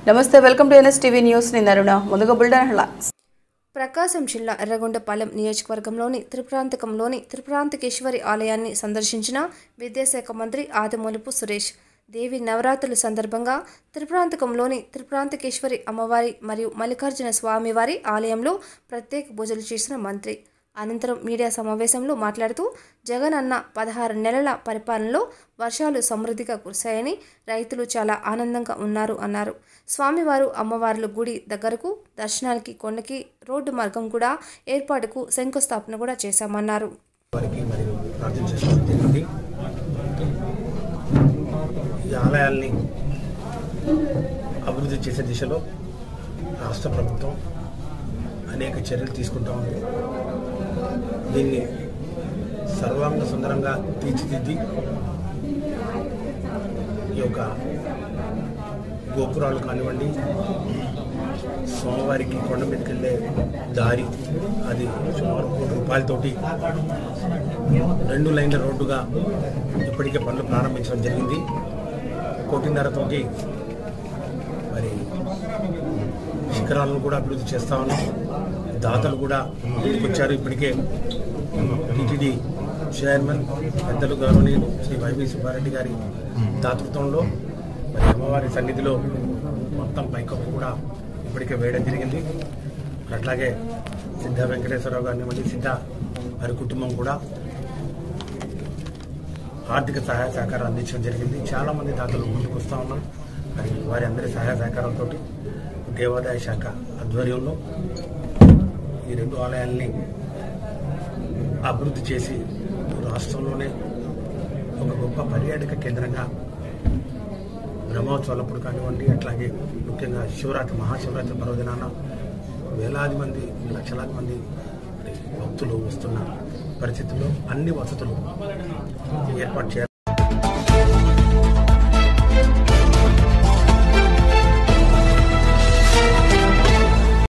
నమస్తే welcome to NS TV news నేను అరుణ ముందుగా బుల్డన్ హెడ్లైన్స్ ప్రకాశం జిల్లా ఎర్రగొండపాలెం నియోజకవర్గంలోని త్రిప్రాంతకంలోని త్రిప్రాంతకేశ్వరి ఆలయాన్ని సందర్శించిన విద్యాశాఖ మంత్రి ఆదిమూలపు సురేష్ దేవి నవరాత్రుల సందర్భంగా త్రిప్రాంతకంలోని త్రిప్రాంతకేశ్వరి అమ్మవారి మరియు మల్లికార్జున స్వామివారి ఆలయంలో ప్రత్యేక పూజలు చేసిన మంత్రి అనంతరం మీడియా సమావేశంలో మాట్లాడుతూ జగన్ అన్న పదహారు నెలల పరిపాలనలో వర్షాలు సమృద్ధిగా కురిశాయని రైతులు చాలా ఆనందంగా ఉన్నారు అన్నారు స్వామివారు అమ్మవార్ల గుడి దగ్గరకు దర్శనానికి కొండకి రోడ్డు మార్గం కూడా ఏర్పాటుకు శంకుస్థాపన కూడా చేశామన్నారు వారికి మరియు ప్రార్థన చేసుకోవడం జరిగింది ఈ ఆలయాల్ని అభివృద్ధి చేసే దిశలో రాష్ట్ర ప్రభుత్వం అనేక చర్యలు తీసుకుంటా ఉంది దీన్ని సర్వాంగ సుందరంగా తీర్చిదిద్ది ఈ యొక్క గోపురాలు కానివ్వండి స్వామివారికి కొండ మీదకి వెళ్ళే దారి అది సుమారు కోటి రూపాయలతోటి రెండు లైన్ల రోడ్డుగా ఇప్పటికే పనులు ప్రారంభించడం జరిగింది కోటిన్నరతోటి మరి శిఖరాలను కూడా అభివృద్ధి చేస్తా ఉన్నాం దాతలు కూడా ముందుకొచ్చారు ఇప్పటికే టీటీడీ చైర్మన్ పెద్దలు గౌరవనీయులు శ్రీ వైవి సుబ్బారెడ్డి గారి దాతృత్వంలో మరి అమ్మవారి సన్నిధిలో మొత్తం పైకప్పు కూడా ఇప్పటికే వేయడం జరిగింది అట్లాగే సిద్ధ వెంకటేశ్వరరావు గారిని మళ్ళీ సిద్ధ వారి కుటుంబం కూడా ఆర్థిక సహాయ సహకారం అందించడం జరిగింది చాలా మంది దాతలు ముందుకు వస్తూ ఉన్నారు మరి వారి అందరి సహాయ సహకారంతో దేవాదాయ శాఖ ఆధ్వర్యంలో ఈ రెండు ఆలయాల్ని అభివృద్ధి చేసి రాష్ట్రంలోనే ఒక గొప్ప పర్యాటక కేంద్రంగా బ్రహ్మోత్సవాలప్పుడు కానివ్వండి అట్లాగే ముఖ్యంగా శివరాత్రి మహాశివరాత్రి పర్వదినాన వేలాది మంది లక్షలాది మంది భక్తులు వస్తున్న పరిస్థితుల్లో అన్ని వసతులు ఏర్పాటు చేయాలి